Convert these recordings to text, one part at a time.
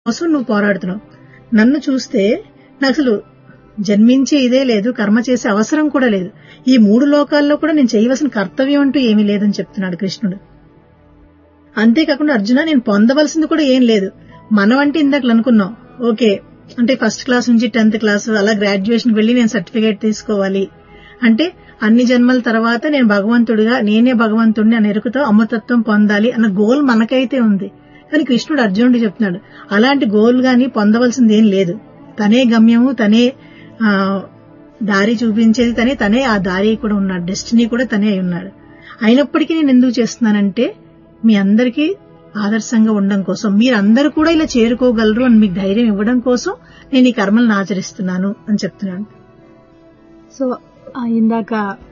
కోసం నువ్వు పోరాడుతున్నావు నన్ను చూస్తే నాకు అసలు జన్మించే ఇదే లేదు కర్మ చేసే అవసరం కూడా లేదు ఈ మూడు లోకాల్లో కూడా నేను చేయవలసిన కర్తవ్యం అంటూ ఏమీ లేదని చెప్తున్నాడు కృష్ణుడు అంతేకాకుండా అర్జున నేను పొందవలసింది కూడా ఏం లేదు మనం అంటే ఇందాక అనుకున్నాం ఓకే అంటే ఫస్ట్ క్లాస్ నుంచి టెన్త్ క్లాస్ అలా గ్రాడ్యుయేషన్ వెళ్ళి నేను సర్టిఫికేట్ తీసుకోవాలి అంటే అన్ని జన్మల తర్వాత నేను భగవంతుడిగా నేనే భగవంతుడిని అని ఎరుకుతో అమృతత్వం పొందాలి అన్న గోల్ మనకైతే ఉంది కానీ కృష్ణుడు అర్జునుడు చెప్తున్నాడు అలాంటి గోల్ గాని పొందవలసింది ఏం లేదు తనే గమ్యము తనే ఆ, దారి చూపించేది తనే తనే ఆ దారి కూడా ఉన్నాడు డెస్టినీ కూడా తనే అయి ఉన్నాడు అయినప్పటికీ నేను ఎందుకు చేస్తున్నానంటే మీ అందరికీ ఆదర్శంగా ఉండడం కోసం మీరందరూ కూడా ఇలా చేరుకోగలరు అని మీకు ధైర్యం ఇవ్వడం కోసం నేను ఈ కర్మలను ఆచరిస్తున్నాను అని చెప్తున్నాను సో ఆ ఇందాక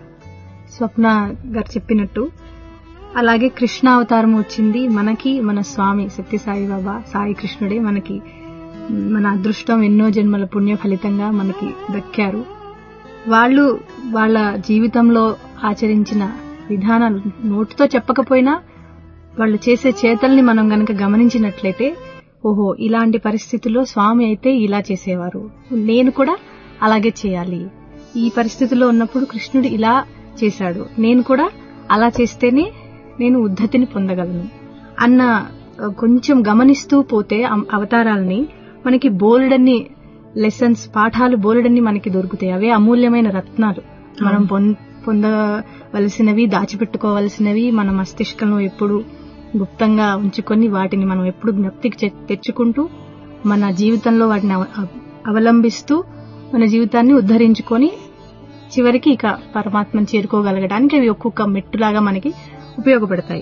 స్వప్న గారు చెప్పినట్టు అలాగే కృష్ణ అవతారం వచ్చింది మనకి మన స్వామి సత్య సాయిబాబా సాయి కృష్ణుడే మనకి మన అదృష్టం ఎన్నో జన్మల పుణ్య ఫలితంగా మనకి దక్కారు వాళ్ళు వాళ్ళ జీవితంలో ఆచరించిన విధానాలు నోటితో చెప్పకపోయినా వాళ్ళు చేసే చేతల్ని మనం గనక గమనించినట్లయితే ఓహో ఇలాంటి పరిస్థితుల్లో స్వామి అయితే ఇలా చేసేవారు నేను కూడా అలాగే చేయాలి ఈ పరిస్థితిలో ఉన్నప్పుడు కృష్ణుడు ఇలా చేశాడు నేను కూడా అలా చేస్తేనే నేను ఉద్ధతిని పొందగలను అన్న ఆ, కొంచెం గమనిస్తూ పోతే అం- అవతారాల్ని మనకి బోల్డన్ని లెసన్స్ పాఠాలు బోల్డన్ని మనకి దొరుకుతాయి అవే అమూల్యమైన రత్నాలు మనం పొం- పొందవలసినవి దాచిపెట్టుకోవలసినవి మన మస్తిష్కంలో ఎప్పుడు గుప్తంగా ఉంచుకొని వాటిని మనం ఎప్పుడు జ్ఞప్తికి చె- తెచ్చుకుంటూ మన జీవితంలో వాటిని అవ- అవ- అవలంబిస్తూ మన జీవితాన్ని ఉద్ధరించుకొని చివరికి ఇక పరమాత్మను చేరుకోగలగడానికి అవి ఒక్కొక్క మెట్టులాగా మనకి ఉపయోగపడతాయి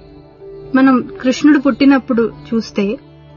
మనం కృష్ణుడు పుట్టినప్పుడు చూస్తే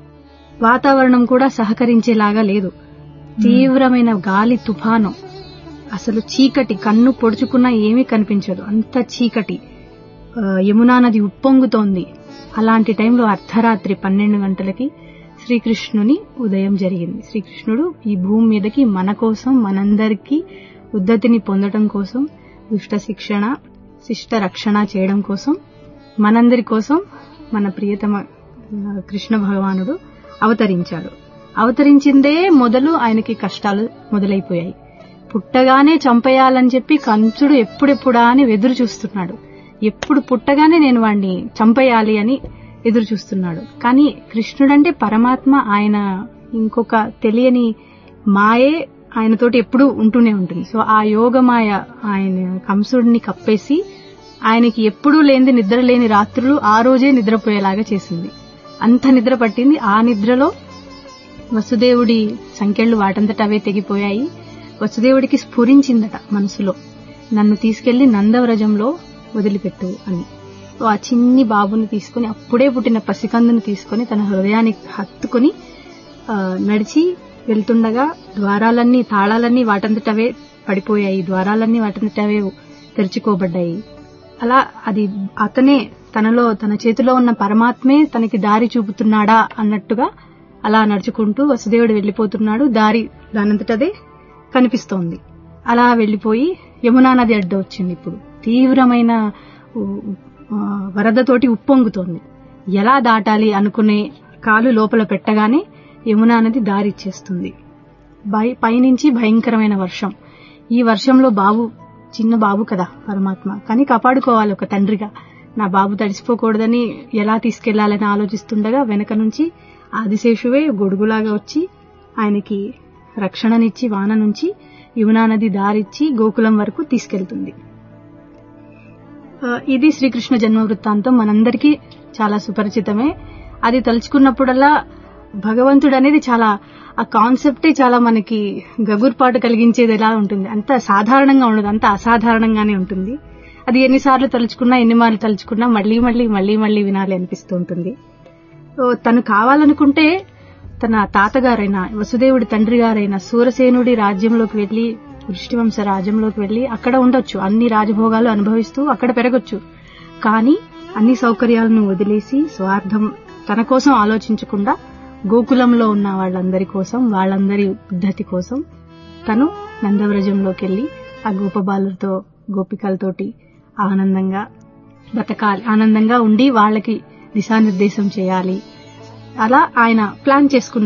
వాతావరణం కూడా సహకరించేలాగా లేదు తీవ్రమైన గాలి తుఫాను అసలు చీకటి కన్ను పొడుచుకున్నా ఏమీ కనిపించదు అంత చీకటి ఆ, యమునా నది ఉప్పొంగుతోంది అలాంటి టైంలో అర్ధరాత్రి పన్నెండు గంటలకి శ్రీకృష్ణుని ఉదయం జరిగింది శ్రీకృష్ణుడు ఈ భూమి మీదకి మన కోసం మనందరికీ ఉద్ధతిని పొందడం కోసం దుష్ట శిక్షణ శిష్ట రక్షణ చేయడం కోసం మనందరి కోసం మన ప్రియతమ ఆ, కృష్ణ భగవానుడు అవతరించాడు అవతరించిందే మొదలు ఆయనకి కష్టాలు మొదలైపోయాయి పుట్టగానే చంపేయాలని చెప్పి కంసుడు ఎప్పుడెప్పుడా అని ఎదురు చూస్తున్నాడు ఎప్పుడు పుట్టగానే నేను వాణ్ణి చంపేయాలి అని ఎదురు చూస్తున్నాడు కానీ కృష్ణుడంటే పరమాత్మ ఆయన ఇంకొక తెలియని మాయే ఆయనతోటి ఎప్పుడూ ఉంటూనే ఉంటుంది సో ఆ యోగమాయ ఆయన కంసుడిని కప్పేసి ఆయనకి ఎప్పుడూ లేనిది నిద్ర లేని రాత్రులు ఆ రోజే నిద్రపోయేలాగా చేసింది అంత నిద్ర పట్టింది ఆ నిద్రలో వసుదేవుడి సంఖ్యలు వాటంతట అవే తెగిపోయాయి వసుదేవుడికి స్ఫురించిందట మనసులో నన్ను తీసుకెళ్లి నందవ్రజంలో వదిలిపెట్టు అని సో ఆ చిన్ని బాబుని తీసుకుని అప్పుడే పుట్టిన పసికందుని తీసుకొని తన హృదయానికి హత్తుకొని ఆ, నడిచి వెళ్తుండగా ద్వారాలన్నీ తాళాలన్నీ వాటంతటవే పడిపోయాయి ద్వారాలన్నీ వాటంతటవే తెరుచుకోబడ్డాయి అలా అది అతనే తనలో తన చేతిలో ఉన్న పరమాత్మే తనకి దారి చూపుతున్నాడా అన్నట్టుగా అలా నడుచుకుంటూ వసుదేవుడు వెళ్లిపోతున్నాడు దారి దానంతటదే కనిపిస్తోంది అలా వెళ్లిపోయి యమునా నది అడ్డు వచ్చింది ఇప్పుడు తీవ్రమైన ఉ- ఆ, వరదతోటి ఉప్పొంగుతోంది ఎలా దాటాలి అనుకునే కాలు లోపల పెట్టగానే యమునా నది దారి ఇచ్చేస్తుంది బై పైనుంచి భయంకరమైన వర్షం ఈ వర్షంలో బాబు చిన్న బాబు కదా పరమాత్మ కానీ కాపాడుకోవాలి ఒక తండ్రిగా నా బాబు తడిసిపోకూడదని ఎలా తీసుకెళ్లాలని ఆలోచిస్తుండగా వెనక నుంచి ఆదిశేషువే గొడుగులాగా వచ్చి ఆయనకి రక్షణనిచ్చి వాన నుంచి యమునా నది దారిచ్చి గోకులం వరకు తీసుకెళ్తుంది ఆ, ఇది శ్రీకృష్ణ జన్మ వృత్తాంతం మనందరికీ చాలా సుపరిచితమే అది తలుచుకున్నప్పుడల్లా భగవంతుడు అనేది చాలా ఆ కాన్సెప్టే చాలా మనకి గగుర్పాటు కలిగించేది ఎలా ఉంటుంది అంత సాధారణంగా ఉండదు అంత అసాధారణంగానే ఉంటుంది అది ఎన్నిసార్లు తలుచుకున్నా ఎన్ని మార్లు తలుచుకున్నా మళ్ళీ మళ్ళీ మళ్ళీ మళ్ళీ వినాలి అనిపిస్తూ ఉంటుంది సో తను కావాలనుకుంటే తన తాతగారైన వసుదేవుడి తండ్రి గారైన సూరసేనుడి రాజ్యంలోకి వెళ్లి వృష్టివంశ రాజ్యంలోకి వెళ్లి అక్కడ ఉండొచ్చు అన్ని రాజభోగాలు అనుభవిస్తూ అక్కడ పెరగొచ్చు కానీ అన్ని సౌకర్యాలను వదిలేసి స్వార్థం తన కోసం ఆలోచించకుండా గోకులంలో ఉన్న వాళ్ళందరి కోసం వాళ్ళందరి ఉద్ధతి కోసం తను నందవ్రజంలోకి వెళ్లి ఆ గోపబాలులతో గోపికలతోటి ఆనందంగా బతకాలి ఆనందంగా ఉండి వాళ్ళకి దిశానిర్దేశం చేయాలి అలా ఆయన ప్లాన్ చేసుకున్నాడు